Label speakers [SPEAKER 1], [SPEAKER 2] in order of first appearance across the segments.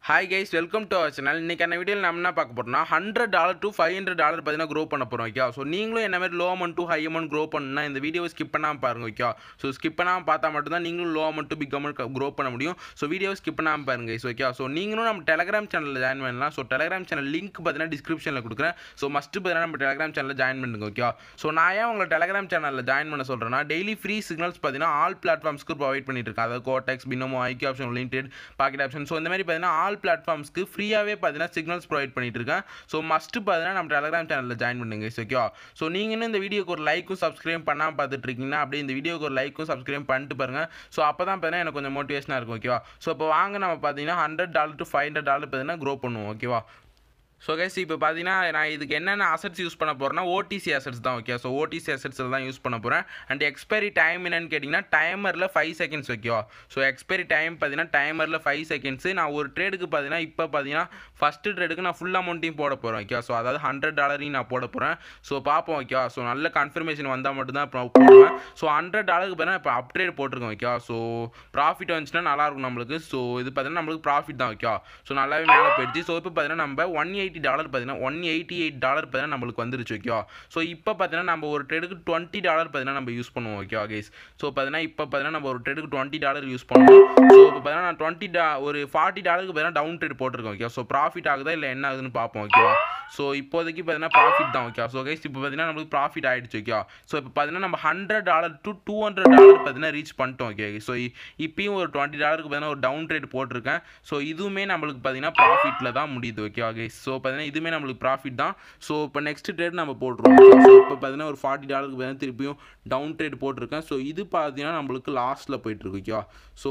[SPEAKER 1] hi guys welcome to our channel இன்றைக்கான வீடியோவில் நம்ம என்ன பார்க்க போறோம்னா hundred dollar to five hundred dollar பார்த்தீங்கன்னா க்ரோ பண்ண போகிறோம் ஓகே ஸோ நீங்களும் என்ன மாதிரி low amount to high amount grow பண்ணணும்னா இந்த வீடியோவை ஸ்கிப் பண்ணாமல் பாருங்க ஓகே ஸோ ஸ்கிப் பண்ணாமல் பார்த்தா மட்டும்தான் நீங்களும் low amount to big amount grow பண்ண முடியும் ஸோ வீடியோவை ஸ்கிப் பண்ணாமல் பாருங்க கைஸ் ஓகே ஸோ நீங்களும் நம்ம டெலகிராம் சேனலில் ஜாயின் பண்ணலாம் ஸோ டெலகிராம் சேனல் லிங்க் பார்த்தீங்கன்னா டிஸ்கிரிப்ஷனில் கொடுக்குறேன் ஸோ மஸ்ட்டு பார்த்தீங்கன்னா நம்ம டெலகிராம் சேனலில் ஜாயின் பண்ணுங்க ஓகே ஸோ நான் ஏன் உங்களை டெலகிராம் சேனலில் ஜாயின் பண்ண சொல்கிறேன்னா டெய்லி ஃப்ரீ சிக்னல்ஸ் பார்த்தீங்கன்னா ஆல் பிளாட்ஃபார்ம்ஸ்க்கு ப்ரொவைட் பண்ணிட்டு இருக்கேன் அதாவது Quotex Binomo IQ option limited pocket option so இந்த மாதிரி பார்த்தீங்கன்னா ஆல் பிளாட்ஃபார்ம்ஸ்க்கு ஃப்ரீயாகவே பார்த்தீங்கன்னா சிக்னல்ஸ் ப்ரொவைட் பண்ணிட்டு இருக்கேன் ஸோ மஸ்ட்டு பார்த்தீங்கன்னா நம்ம டெலகிராம் சேனலில் ஜாயின் பண்ணுங்க ஓகே ஸோ நீங்கள் இன்னும் இந்த வீடியோக்கு ஒரு லைக்கும் சப்ஸ்கிரைப் பண்ணாமல் பார்த்துட்டு இருக்கீங்கன்னா அப்படியே இந்த வீடியோக்கு ஒரு லைக்கும் சப்ஸ்கிரைப் பண்ணிட்டு பாருங்க ஸோ அப்போ தான் பார்த்தீங்கன்னா எனக்கு கொஞ்சம் மோட்டிவேஷனாக இருக்கும் ஓகேவா ஸோ இப்போ வாங்க நம்ம பார்த்தீங்கன்னா hundred dollar to five hundred dollar பார்த்தீங்கன்னா க்ரோ பண்ணுவோம் ஓகேவா ஸோ கைஸ் இப்போ பார்த்தீங்கன்னா நான் இதுக்கு என்னென்ன அசட்ஸ் யூஸ் பண்ண போகிறேன்னா ஓடிசி அசட்ஸ் தான் ஓகே ஸோ ஓடிசி அசட்ஸில் தான் யூஸ் பண்ண போகிறேன் அண்ட் எக்ஸ்பைரி டைம் என்னன்னு கேட்டிங்கன்னா டைமரில் ஃபைவ் செகண்ட்ஸ் ஓகேவா ஸோ எக்ஸ்பைரி டைம் பார்த்தீங்கன்னா டைமரில் ஃபைவ் செகண்ட்ஸு நான் ஒரு ட்ரேடுக்கு பார்த்தீங்கன்னா இப்போ பார்த்தீங்கன்னா ஃபஸ்ட்டு ட்ரேடுக்கு நான் ஃபுல் அமௌண்ட்டையும் போட போகிறேன் ஓகே ஸோ அதாவது ஹண்ட்ரட் டாலரையும் நான் போட போகிறேன் ஸோ பார்ப்போம் ஓகேவா ஸோ நல்ல கன்ஃபர்மேஷன் வந்தால் மட்டும்தான் இப்போ போடுவேன் ஸோ ஹண்ட்ரட் டாலருக்கு பார்த்தீங்கன்னா இப்போ அப்ட்ரேட் போட்டிருக்கேன் ஓகேவா ஸோ ப்ராஃபிட் வந்துச்சுன்னா நல்லாயிருக்கும் நம்மளுக்கு ஸோ இது பார்த்தீங்கன்னா நம்மளுக்கு ப்ராஃபிட் தான் ஓகேவா ஸோ நல்லாவே மேலே போயிடுச்சு ஸோ இப்போ பார்த்தீங்கன்னா நம்ம ஒன் எயிட்டி டாலர் பார்த்தீங்கன்னா ஒன் எயிட்டி எயிட் டாலர் பார்த்தீங்கன்னா நம்மளுக்கு வந்துருச்சு ஓகேவா ஸோ இப்போ பார்த்தீங்கன்னா நம்ம ஒரு ட்ரேடுக்கு டுவெண்ட்டி டாலர் பார்த்தீங்கன்னா நம்ம யூஸ் பண்ணுவோம் ஓகேவா கைஸ் ஸோ பார்த்தீங்கன்னா இப்போ பார்த்தீங்கன்னா நம்ம ஒரு ட்ரேடுக்கு டுவெண்ட்டி டாலர் யூஸ் பண்ணுவோம் ஸோ இப்போ பார்த்தீங்கன்னா நான் டுவெண்ட்டி டா ஒரு ஃபார்ட்டி டாலருக்கு பார்த்தீங்கன்னா டவுன் ட்ரேட் போட்டிருக்கேன் ஓகே ஸோ ப்ராஃபிட் ஆகுதா இல்லை என்ன ஆகுதுன்னு பார்ப்போம் ஓகேவா ஸோ இப்போதைக்கு பார்த்தீங்கன்னா ப்ராஃபிட் தான் ஓகே ஸோ கைஸ் இப்போ பார்த்தீங்கன்னா நம்மளுக்கு ப்ராஃபிட் ஆகிடுச்சு ஓகேவா ஸோ இப்போ பார்த்தீங்கன்னா நம்ம hundred dollar to two hundred dollar பார்த்தீங்கன்னா ரீச் பண்ணிட்டோம் ஓகே ஸோ இப்பயும் ஒரு டுவெண்ட்டி டாலருக்கு பார்த்தீங்கன்னா ஒரு டவுன் ட்ரேட் போட்டிருக்கேன் ஸோ இதுவுமே நம்மளுக்கு பார்த்தீங்கன்னா ப்ராஃபிட்டில் தான் முடியுது ஓகேவா கைஸ் ஸோ பார்த்தீங்கன்னா இதுவுமே நம்மளுக்கு ப்ராஃபிட் தான் ஸோ இப்போ நெக்ஸ்ட் ட்ரேட் நம்ம போட்டுருவோம் ஸோ இப்போ பார்த்தீங்கன்னா ஒரு ஃபார்ட்டி டாலருக்கு பார்த்தீங்கன்னா திருப்பியும் டவுன் ட்ரேட் போட்டிருக்கேன் ஸோ இது பார்த்தீங்கன்னா நம்மளுக்கு லாஸ்ட்டில் போயிட்டுருக்கு ஓகேவா ஸோ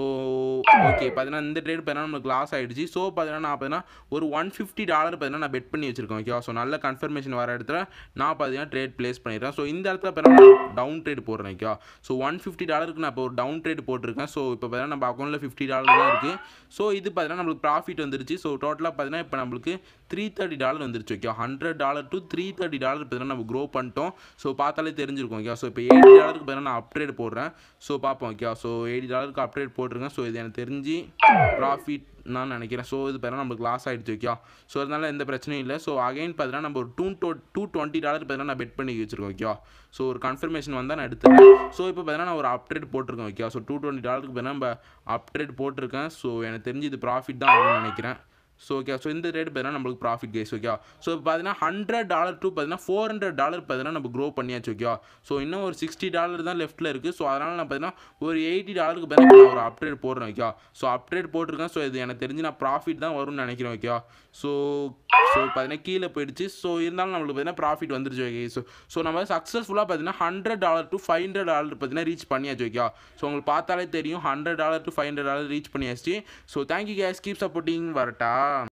[SPEAKER 1] ஓகே பார்த்தீங்கன்னா இந்த ட்ரேட் பார்த்தீங்கன்னா நம்மளுக்கு லாஸ் ஆகிடுச்சு ஸோ பார்த்தீங்கன்னா நான் பார்த்தீங்கன்னா ஒரு ஒன் ஃபிஃப்டி டாலர் பார்த்தீங்கன்னா நான் பெட் பண்ணி வச்சிருக்கேன் ஓகேவா ஸோ நல்ல கன்ஃபர்மேஷன் வர இடத்துல நான் பார்த்தீங்கன்னா ட்ரேட் ப்ளேஸ் பண்ணிடுறேன் ஸோ இந்த இடத்துல பார்த்தீங்கன்னா டவுன் ட்ரேட் போடுறேன் ஓகேவா ஸோ ஒன் ஃபிஃப்டி டாலருக்கு நான் இப்போ ஒரு டவுன் ட்ரேட் போட்டிருக்கேன் ஸோ இப்போ பார்த்தீங்கன்னா நம்ம அக்கௌண்ட்டில் ஃபிஃப்டி டாலர் தான் இருக்குது ஸோ இது பார்த்தீங்கன்னா நம்மளுக்கு ப்ராஃபிட் வந்துருச்சு ஸோ டோட்டலாக பார்த்தீங்கன்னா இப்போ நம்மளுக்கு த்ரீ தேர்ட்டி டாலர் வந்துருச்சு okay hundred dollar to three thirty dollar பார்த்தீங்கன்னா நம்ம க்ரோ பண்ணிட்டோம் ஸோ பார்த்தாலே தெரிஞ்சிருக்கும் ஓகே ஸோ இப்போ எயிட்டி டாலருக்கு பார்த்தீங்கன்னா நான் அப்ட்ரேட் போடுறேன் ஸோ பார்ப்போம் ஓகே ஸோ எயிட்டி டாலருக்கு அப்ட்ரேட் போட்டிருக்கேன் ஸோ இது எனக்கு தெரிஞ்சு ப்ராஃபிட் நான் நினைக்கிறேன் ஸோ இது பார்த்தீங்கன்னா நம்மளுக்கு லாஸ் ஆகிடுச்சு ஓகே ஸோ அதனால எந்த பிரச்சனையும் இல்லை ஸோ அகைன் பார்த்தீங்கன்னா நம்ம ஒரு two to two twenty dollar பார்த்தீங்கன்னா நான் பெட் பண்ணி வச்சிருக்கேன் ஓகே ஸோ ஒரு கன்ஃபர்மேஷன் வந்தால் நான் எடுத்துறேன் ஸோ இப்போ பார்த்தீங்கன்னா நான் ஒரு அப்டேட் போட்டிருக்கேன் ஓகே ஸோ டூ டுவெண்ட்டி டாலருக்கு பார்த்தீங்கன்னா நம்ம அப்டேட் போட்டிருக்கேன் ஸோ எனக்கு தெரிஞ்சு இது ப்ராஃபிட் தான் ஆகும்னு நினைக்கிறேன் ஸோ ஓகே ஸோ இந்த ரேட் பார்த்தீங்கன்னா நம்மளுக்கு ப்ராஃபிட் கேஸ் ஓகே ஸோ இப்போ பார்த்தீங்கன்னா ஹண்ட்ரட் டாலர் டு பார்த்தீங்கன்னா ஃபோர் ஹண்ட்ரட் டாலர் பார்த்தீங்கன்னா நம்ம க்ரோ பண்ணியாச்சு ஓகே ஸோ இன்னும் ஒரு சிக்ஸ்டி டாலர் தான் லெஃப்ட்டில் இருக்குது ஸோ அதனால் நான் பார்த்தீங்கன்னா ஒரு எயிட்டி டாலருக்கு பார்த்தீங்கன்னா ஒரு அப்டேட் போடுறேன் ஓகே ஸோ அப்டேட் போட்டிருக்கேன் ஸோ இது எனக்கு தெரிஞ்சு நான் ப்ராஃபிட் தான் வரும்னு நினைக்கிறேன் ஓகே ஸோ ஸோ பார்த்தீங்கன்னா கீழே போயிடுச்சு ஸோ இருந்தாலும் நம்மளுக்கு பார்த்தீங்கன்னா ப்ராஃபிட் வந்துருச்சு ஓகே ஸோ ஸோ நம்ம சக்ஸஸ்ஃபுல்லாக பார்த்தீங்கன்னா hundred dollar to five hundred dollar பார்த்தீங்கன்னா ரீச் பண்ணியாச்சு ஓகே ஸோ உங்களுக்கு பார்த்தாலே தெரியும் hundred dollar to five hundred dollar reach பண்ணியாச்சு so thank you guys keep supporting வரட்டா